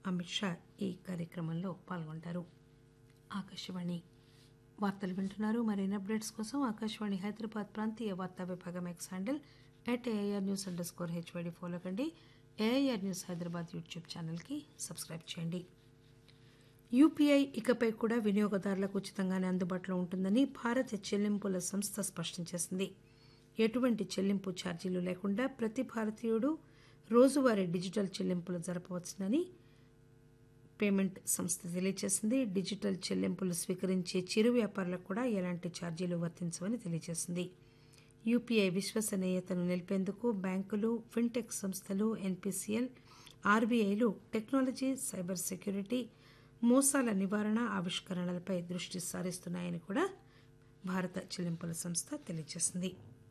అమిత్ షా ఈ కార్యక్రమంలో పాల్గొంటారు ఆకాశవాణి వార్తలు వింటున్నారు మరిన్ని అప్డేట్స్ కోసం ఆకాశవాణి హైదరాబాద్ ప్రాంతీయ వార్తా విభాగం X handle at AIR news underscore HYD follow కండి ఏఐఆర్ న్యూస్ హైదరాబాద్ యూట్యూబ్ ఛానల్కి సబ్స్క్రైబ్ చేయండి యూపీఐ ఇకపై కూడా వినియోగదారులకు ఉచితంగానే అందుబాటులో ఉంటుందని భారత చెల్లింపుల సంస్థ స్పష్టం చేసింది ఎటువంటి చెల్లింపు ఛార్జీలు లేకుండా ప్రతి భారతీయుడు రోజువారీ డిజిటల్ చెల్లింపులు జరపవచ్చునని పేమెంట్ సంస్థ తెలియజేసింది డిజిటల్ చెల్లింపులు స్వీకరించే చిరు వ్యాపారులకు కూడా ఎలాంటి ఛార్జీలు వర్తించవని తెలియజేసింది యూపీఐ విశ్వసనీయతను నిలిపేందుకు బ్యాంకులు ఫిన్టెక్ సంస్థలు ఎన్పీసీఎల్ ఆర్బీఐలు టెక్నాలజీ సైబర్ సెక్యూరిటీ మోసాల నివారణ ఆవిష్కరణలపై దృష్టి సారిస్తున్నాయని కూడా భారత చెల్లింపుల సంస్థ తెలియజేసింది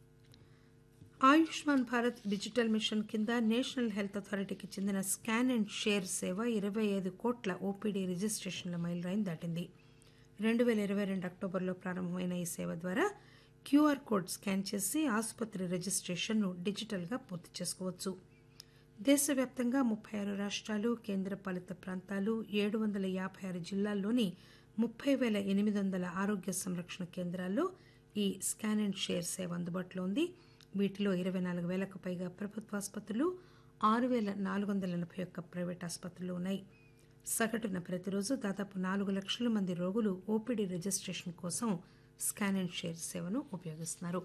ఆయుష్మాన్ భారత్ డిజిటల్ మిషన్ కింద నేషనల్ హెల్త్ అథారిటీకి చెందిన స్కాన్ అండ్ షేర్ సేవ ఇరవై ఐదు కోట్ల ఓపీడీ రిజిస్ట్రేషన్ల మైలురాయిని దాటింది రెండు వేల ఇరవై రెండు అక్టోబర్లో ప్రారంభమైన ఈ సేవ ద్వారా క్యూఆర్ కోడ్ స్కాన్ చేసి ఆసుపత్రి రిజిస్ట్రేషన్ను డిజిటల్గా పూర్తి చేసుకోవచ్చు దేశవ్యాప్తంగా ముప్పై ఆరు రాష్ట్రాలు కేంద్రపాలిత ప్రాంతాలు ఏడు వందల యాభై ఆరు జిల్లాల్లోని ముప్పై వేల ఎనిమిది వందల ఆరోగ్య సంరక్షణ కేంద్రాల్లో ఈ స్కాన్ అండ్ షేర్ సేవ అందుబాటులో ఉంది వీటిలో ఇరవై నాలుగు వేలకు పైగా ప్రభుత్వ ఆసుపత్రులు ఆరు వేల నాలుగు వందల ఎనభై ఒక్క ప్రైవేట్ ఆసుపత్రులు ఉన్నాయి సగటున ప్రతిరోజు దాదాపు నాలుగు లక్షల మంది రోగులు ఓపీడీ రిజిస్ట్రేషన్ కోసం స్కాన్ అండ్ షేర్ సేవను ఉపయోగిస్తున్నారు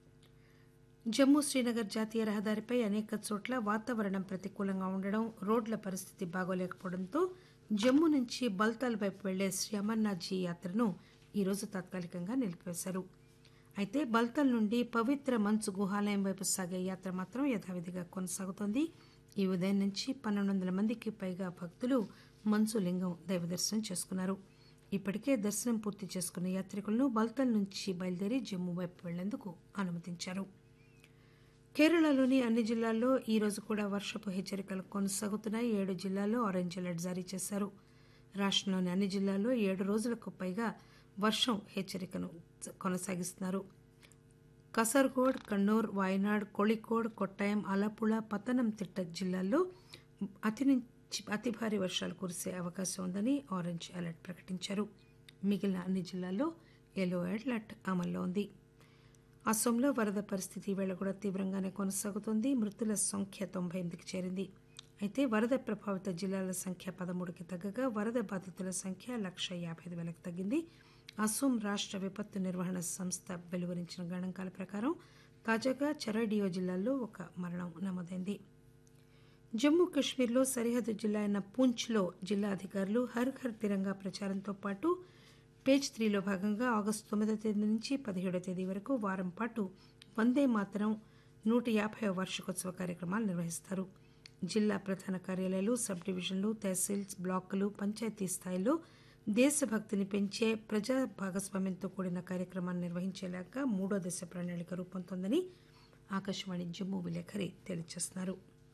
జమ్మూ శ్రీనగర్ జాతీయ రహదారిపై అనేక చోట్ల వాతావరణం ప్రతికూలంగా ఉండడం రోడ్ల పరిస్థితి బాగోలేకపోవడంతో జమ్మూ నుంచి బల్తాల్ వైపు వెళ్లే శ్రీ అమర్నాథ్జీ యాత్రను ఈరోజు తాత్కాలికంగా నిలిపివేశారు అయితే బల్తాల్ నుండి పవిత్ర మంచు గుహాలయం వైపు సాగే యాత్ర మాత్రం యథావిధిగా కొనసాగుతోంది ఈ ఉదయం నుంచి పన్నెండు వందల మందికి పైగా భక్తులు మంచు లింగం దైవ దర్శనం చేసుకున్నారు ఇప్పటికే దర్శనం పూర్తి చేసుకున్న యాత్రికులను బల్తాల్ నుంచి బయలుదేరి జమ్మూ వైపు వెళ్లేందుకు అనుమతించారు కేరళలోని అన్ని జిల్లాల్లో ఈ రోజు కూడా వర్షపు హెచ్చరికలు కొనసాగుతున్నాయి ఏడు జిల్లాల్లో ఆరెంజ్ అలర్ట్ జారీ చేశారు రాష్ట్రంలోని అన్ని జిల్లాల్లో ఏడు రోజులకు పైగా వర్షం హెచ్చరికను కొనసాగిస్తున్నారు కసర్గోడ్ కన్నూర్ వాయనాడ్ కోళికోడ్ కొట్టాయం అలపుళ పతనంతిట్ట జిల్లాల్లో అతి నుంచి అతి భారీ వర్షాలు కురిసే అవకాశం ఉందని ఆరెంజ్ అలర్ట్ ప్రకటించారు మిగిలిన అన్ని జిల్లాల్లో ఎల్లో అలర్ట్ అమల్లో ఉంది అసోంలో వరద పరిస్థితి వేళ కూడా తీవ్రంగానే కొనసాగుతోంది మృతుల సంఖ్య తొంభై ఎనిమిదికి చేరింది అయితే వరద ప్రభావిత జిల్లాల సంఖ్య పదమూడుకి తగ్గగా వరద బాధితుల సంఖ్య లక్ష యాభై ఐదు వేలకు తగ్గింది అసోం రాష్ట్ర విపత్తు నిర్వహణ సంస్థ వెలువరించిన గణాంకాల ప్రకారం తాజాగా చరడియో జిల్లాలో ఒక మరణం నమోదైంది జమ్మూ కాశ్మీర్లో సరిహద్దు జిల్లా అయిన పూంచ్లో జిల్లా అధికారులు హర్ ఘర్ తిరంగా ప్రచారంతో పాటు పేజ్ త్రీలో భాగంగా ఆగస్టు తొమ్మిదో తేదీ నుంచి పదిహేడో తేదీ వరకు వారం పాటు వందే మాతరం నూట యాభై వార్షికోత్సవ కార్యక్రమాలు నిర్వహిస్తారు జిల్లా ప్రధాన కార్యాలయాలు సబ్ డివిజన్లు తహసీల్స్ బ్లాకులు పంచాయతీ స్థాయిలో దేశభక్తిని పెంచే ప్రజా భాగస్వామ్యంతో కూడిన కార్యక్రమాన్ని నిర్వహించేలాగా మూడో దశ ప్రణాళిక రూపొందుతోందని ఆకాశవాణి జమ్మూ విలేకరి తెలియజేస్తున్నారు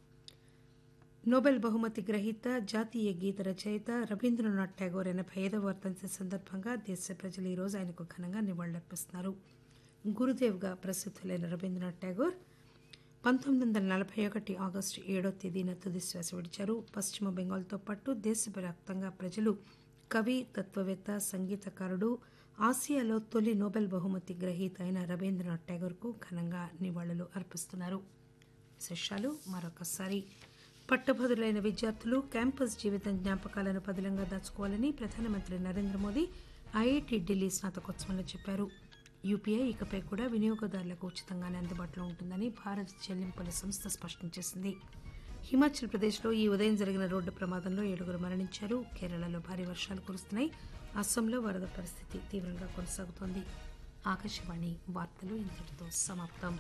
నోబెల్ బహుమతి గ్రహీత జాతీయ గీత రచయిత రవీంద్రనాథ్ ఠాగూర్ ఎనభై ఐదవ వర్ధంతి సందర్భంగా దేశ ప్రజలు ఈరోజు ఆయనకు ఘనంగా నివాళులర్పిస్తున్నారు గురుదేవ్గా ప్రసిద్ధులైన రవీంద్రనాథ్ ఠాగూర్ పంతొమ్మిది వందల నలభై ఒకటి ఆగస్టు ఏడో తేదీన తుది శ్వాస విడిచారు పశ్చిమ బెంగాల్తో పాటు దేశవ్యాప్తంగా ప్రజలు కవి తత్వవేత్త సంగీతకారుడు ఆసియాలో తొలి నోబెల్ బహుమతి గ్రహీత అయిన రవీంద్రనాథ్ ఠాగూర్కు ఘనంగా నివాళులు అర్పిస్తున్నారు విశేషాలు మరొకసారి పట్టభద్రులైన విద్యార్థులు క్యాంపస్ జీవితం జ్ఞాపకాలను పదిలంగా దాచుకోవాలని ప్రధానమంత్రి నరేంద్ర మోదీ ఐఐటి ఢిల్లీ స్నాతకోత్సవంలో చెప్పారు యూపీఐ ఇకపై కూడా వినియోగదారులకు ఉచితంగానే అందుబాటులో ఉంటుందని భారత్ చెల్లింపుల సంస్థ స్పష్టం చేసింది హిమాచల్ ప్రదేశ్లో ఈ ఉదయం జరిగిన రోడ్డు ప్రమాదంలో ఏడుగురు మరణించారు కేరళలో భారీ వర్షాలు కురుస్తున్నాయి అస్సాంలో వరద పరిస్థితి తీవ్రంగా కొనసాగుతోంది ఆకాశవాణి వార్తలు ఇంతటితో సమాప్తం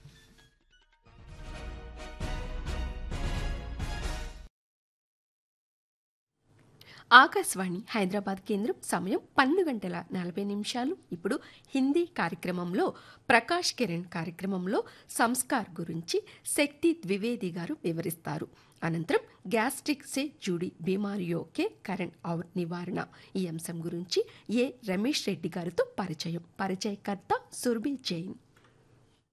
ఆకాశవాణి హైదరాబాద్ కేంద్రం సమయం పన్నెండు గంటల నలభై నిమిషాలు ఇప్పుడు హిందీ కార్యక్రమంలో ప్రకాష్ కిరణ్ కార్యక్రమంలో సంస్కార్ గురించి శక్తి ద్వివేది గారు వివరిస్తారు అనంతరం గ్యాస్ట్రిక్ సే జుడి బీమారియోకే కరెంట్ ఔర్ నివారణ ఈ అంశం గురించి ఏ రమేష్ రెడ్డి గారితో పరిచయం పరిచయకర్త సుర్బి జైన్